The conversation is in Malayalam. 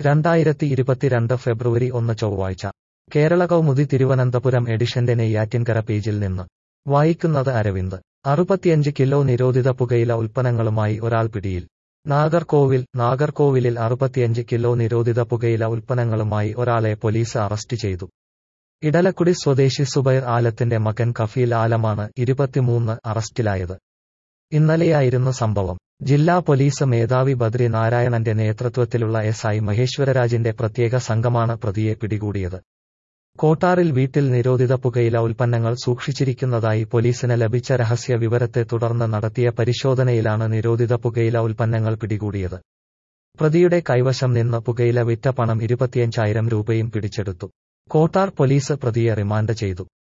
രണ്ടായിരത്തി ഇരുപത്തിരണ്ട് ഫെബ്രുവരി ഒന്ന് ചൊവ്വാഴ്ച കേരള കൗമുദി തിരുവനന്തപുരം എഡിഷന്റെ നെയ്യാറ്റിൻകര പേജിൽ നിന്ന് വായിക്കുന്നത് അരവിന്ദ് അറുപത്തിയഞ്ച് കിലോ നിരോധിത പുകയില ഉൽപ്പന്നങ്ങളുമായി ഒരാൾ പിടിയിൽ നാഗർകോവിൽ നാഗർകോവിലിൽ അറുപത്തിയഞ്ച് കിലോ നിരോധിത പുകയില ഉൽപ്പന്നങ്ങളുമായി ഒരാളെ പോലീസ് അറസ്റ്റ് ചെയ്തു ഇടലക്കുടി സ്വദേശി സുബൈർ ആലത്തിന്റെ മകൻ കഫീൽ ആലമാണ് ഇരുപത്തിമൂന്ന് അറസ്റ്റിലായത് ഇന്നലെയായിരുന്നു സംഭവം ജില്ലാ പോലീസ് മേധാവി ബദ്രി നാരായണന്റെ നേതൃത്വത്തിലുള്ള എസ് ഐ മഹേശ്വരരാജിന്റെ പ്രത്യേക സംഘമാണ് പ്രതിയെ പിടികൂടിയത് കോട്ടാറിൽ വീട്ടിൽ നിരോധിത പുകയില ഉൽപ്പന്നങ്ങൾ സൂക്ഷിച്ചിരിക്കുന്നതായി പോലീസിന് ലഭിച്ച രഹസ്യ വിവരത്തെ തുടർന്ന് നടത്തിയ പരിശോധനയിലാണ് നിരോധിത പുകയില ഉൽപ്പന്നങ്ങൾ പിടികൂടിയത് പ്രതിയുടെ കൈവശം നിന്ന് പുകയില വിറ്റ പണം ഇരുപത്തിയഞ്ചായിരം രൂപയും പിടിച്ചെടുത്തു കോട്ടാർ പോലീസ് പ്രതിയെ റിമാൻഡ് ചെയ്തു